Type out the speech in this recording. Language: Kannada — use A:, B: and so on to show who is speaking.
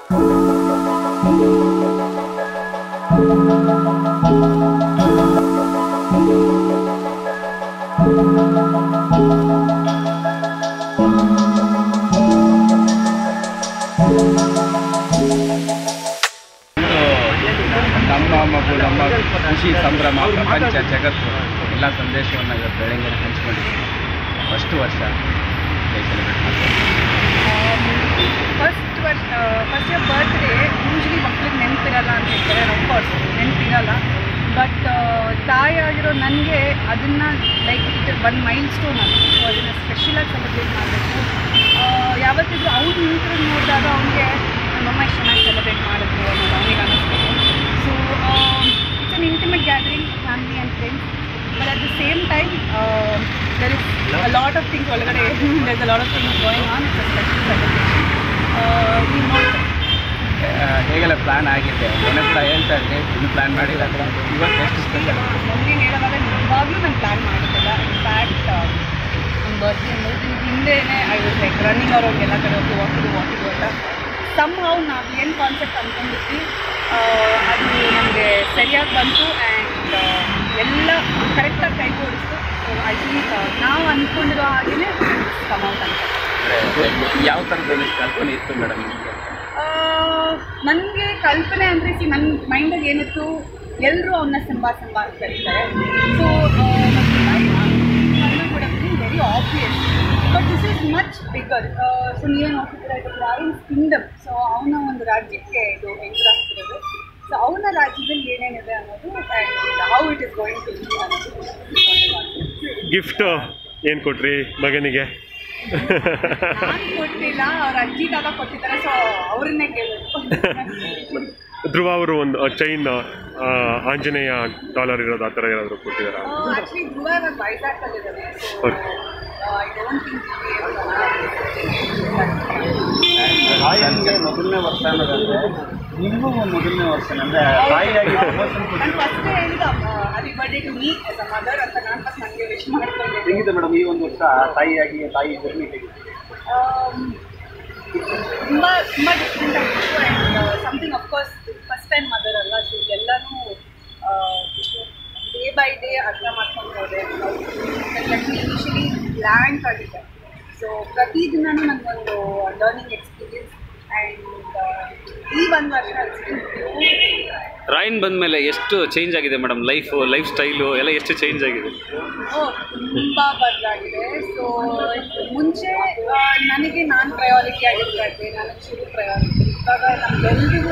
A: ನಮ್ಮ ಮಗು ನಮ್ಮ ಖುಷಿ ಸಂಭ್ರಮ ಪ್ರಪಂಚ ಜಗತ್ತು ಎಲ್ಲ ಸಂದೇಶವನ್ನು ಇವತ್ತು ಬೆಳಗ್ಗೆ ಹಂಚ್ಕೊಂಡಿದ್ದೀವಿ ಫಸ್ಟ್ ವರ್ಷ ಸೆಲೆಬ್ರೇಟ್ ಮಾಡ್ತೀವಿ
B: ಫಸ್ಟ್ ವರ್ಷ ಫಸ್ಟ್ ಇಯರ್ ಬರ್ತ್ಡೇ ಯೂಶ್ವಲಿ ಮಕ್ಳಿಗೆ ನೆನಪಿರಲ್ಲ ಅಂತ ಹೇಳ್ತಾರೆ ಅಫ್ಕೋರ್ಸ್ ನೆನಪಿರಲ್ಲ ಬಟ್ ತಾಯಿ ಆಗಿರೋ ನನಗೆ ಅದನ್ನು like it one milestone ಅದು ಸೊ ಅದನ್ನು ಸ್ಪೆಷಲಾಗಿ ಸೆಲೆಬ್ರೇಟ್ ಮಾಡಬೇಕು ಯಾವತ್ತಿದ್ರು ಅವ್ರು ನಿಂತು ನೋಡಿದಾಗ ಅವನಿಗೆ ನಮ್ಮಮ್ಮ ಎಷ್ಟು ಚೆನ್ನಾಗಿ ಸೆಲೆಬ್ರೇಟ್ ಮಾಡಿದ್ರು ಅನ್ನೋದು ಅವನಿಗೆ ಅನ್ನಿಸ್ಬೇಕು so it's an intimate gathering family and friends but at the same time there is a lot of things ಒಳಗಡೆ there is a lot of things going on it's special celebration we want
A: ಹೇಗೆಲ್ಲ ಪ್ಲಾನ್ ಆಗಿದೆ ಏನೋ ಕೂಡ ಹೇಳ್ತಾ ಇದ್ದೆ ಇನ್ನು ಪ್ಲಾನ್ ಮಾಡಿಲ್ಲ ಇವತ್ತು ಎಷ್ಟು ಸ್ಪೆಷಲ್
B: ಮೊನ್ನೆ ಹೇಳುವಾಗ ನಿಜವಾಗ್ಲೂ ನಾನು ಪ್ಲ್ಯಾನ್ ಮಾಡಿದ್ದಿಲ್ಲ ಇನ್ಫ್ಯಾಕ್ಟ್ ನಮ್ಮ ಬರ್ತ್ಡೇ ಮೂರು ದಿನದ ಹಿಂದೆನೇ ಐ ವಾಸ್ ಲೈಕ್ ರನ್ನಿಂಗ್ ಅವ್ರು ಎಲ್ಲ ಕಡೆ ಹೋಗಿ ವಾಕಿದು ವಾಕಿದು ಅಂತ ಸಮ್ ಹೌ ನಾವು ಏನು ಕಾನ್ಸೆಪ್ಟ್ ಅಂದ್ಕೊಂಡಿದ್ವಿ ಆ, ಅದು ನಮಗೆ ಸರಿಯಾಗಿ ಬಂತು ಆ್ಯಂಡ್ ಎಲ್ಲ ಕರೆಕ್ಟಾಗಿ ಕೈಗೂಡಿಸ್ತು ಸೊ ಐ ಥಿಂಕ್ ನಾವು ಅಂದ್ಕೊಂಡಿರೋ ಹಾಗೆಯೇ ಕಮೌಟ್ ಅಂತ
A: ಯಾವ ಥರದ ಕಲ್ಪನೆ ಇತ್ತು ಮೇಡಮ್ ನಿಮಗೆ
B: ನನಗೆ ಕಲ್ಪನೆ ಅಂದರೆ ಸಿ ನನ್ನ ಮೈಂಡಲ್ಲಿ ಏನಿತ್ತು ಎಲ್ಲರೂ ಅವನ್ನ ಸಂಬಾ ಸಂಬಾ ಅಂತ ಕರೀತಾರೆ so very obvious but this is much bigger so ನೀವೇನು ಹೋಗ್ತಿದ್ದೀರಾ ಇದು ರಾಯನ್ಸ್ ಕಿಂಗ್ಡಮ್ ಸೊ ಅವನ ಒಂದು ರಾಜ್ಯಕ್ಕೆ ಇದು ಎಂಟರ್ ಆಗ್ತಿರೋದು ಸೊ ಅವನ ರಾಜ್ಯದಲ್ಲಿ ಏನೇನಿದೆ ಅನ್ನೋದು and how it is going to be ಅನ್ನೋದು
C: ಗಿಫ್ಟ್ ಏನು ಕೊಟ್ರಿ ಮಗನಿಗೆ
B: ನಾನು ಕೊಟ್ಟಿಲ್ಲ ಅವ್ರ ಅಜ್ಜಿ ತಾತ ಕೊಟ್ಟಿದ್ದಾರೆ ಸೊ ಅವ್ರನ್ನೇ ಕೇಳಬೇಕು
C: ಧ್ರುವ ಅವರು ಒಂದು ಚೈನ್ ಆಂಜನೇಯ ಡಾಲರ್ ಇರೋದು ಆ ಥರ ಏನಾದರೂ ಕೊಟ್ಟಿದ್ದಾರಾ
B: ಆಕ್ಚುಲಿ ಧ್ರುವ ಇವಾಗ ವೈಜಾಗ್ನಲ್ಲಿದ್ದಾನೆ so
C: Okay.
B: I don't think
A: ರಾಯನ್ಗೆ ಮೊದಲನೇ ವರ್ಷ ಅನ್ನೋದಂದ್ರೆ ನಿಮಗೂ ಮೊದಲನೇ ವರ್ಷ ಅಂದರೆ ತಾಯಿಯಾಗಿ ಪ್ರಮೋಷನ್
B: ನಾನು ಫಸ್ಟ್ ಹೇಳಿದ happy birthday to me as a mother ಅಂತ ನಾನು ಫಸ್ಟ್ ನನಗೆ ವಿಶ್ ಮಾಡ್ಕೊಂಡೆ
A: ಹೆಂಗಿದೆ ಮೇಡಮ್ ಈ ಒಂದು ವರ್ಷ ತಾಯಿಯಾಗಿ ತಾಯಿ ಜರ್ನಿ ಹೇಗಿದೆ
B: ತುಂಬ ತುಂಬ ಡಿಫ್ರೆಂಟ್ ಆಗಿತ್ತು and something of course first time mother ಅಲ್ಲ ಸೊ ಎಲ್ಲನೂ ಡೇ ಬೈ ಡೇ ಅರ್ಥ ಮಾಡ್ಕೊಂಡು ಹೋದೆ ಇನಿಷಿಯಲಿ ಬ್ಲ್ಯಾಂಕ್ ಆಗಿದೆ ಸೊ ಪ್ರತಿದಿನನೂ ನನಗೊಂದು ಲರ್ನಿಂಗ್ ಎಕ್ಸ್ಪೀರಿಯನ್ಸ್ ಆ್ಯಂಡ್ ಈ ಒಂದು ವರ್ಷ
D: ರಾಯನ್ ಬಂದಮೇಲೆ ಎಷ್ಟು ಚೇಂಜ್ ಆಗಿದೆ ಮೇಡಮ್ ಲೈಫು ಲೈಫ್ ಸ್ಟೈಲು ಎಲ್ಲ ಎಷ್ಟು ಚೇಂಜ್ ಆಗಿದೆ
B: ಓ ತುಂಬ ಬದಲಾಗಿದೆ ಸೊ ಮುಂಚೆ ಆ, ನನಗೆ ನಾನು ಪ್ರಯಾರಿಟಿ ಆಗಿರ್ತಾ ಇದ್ದೆ ನನಗೆ ಶುರು ಪ್ರಯಾರಿಟಿ ಇವಾಗ ನಮಗೆಲ್ಲರೂ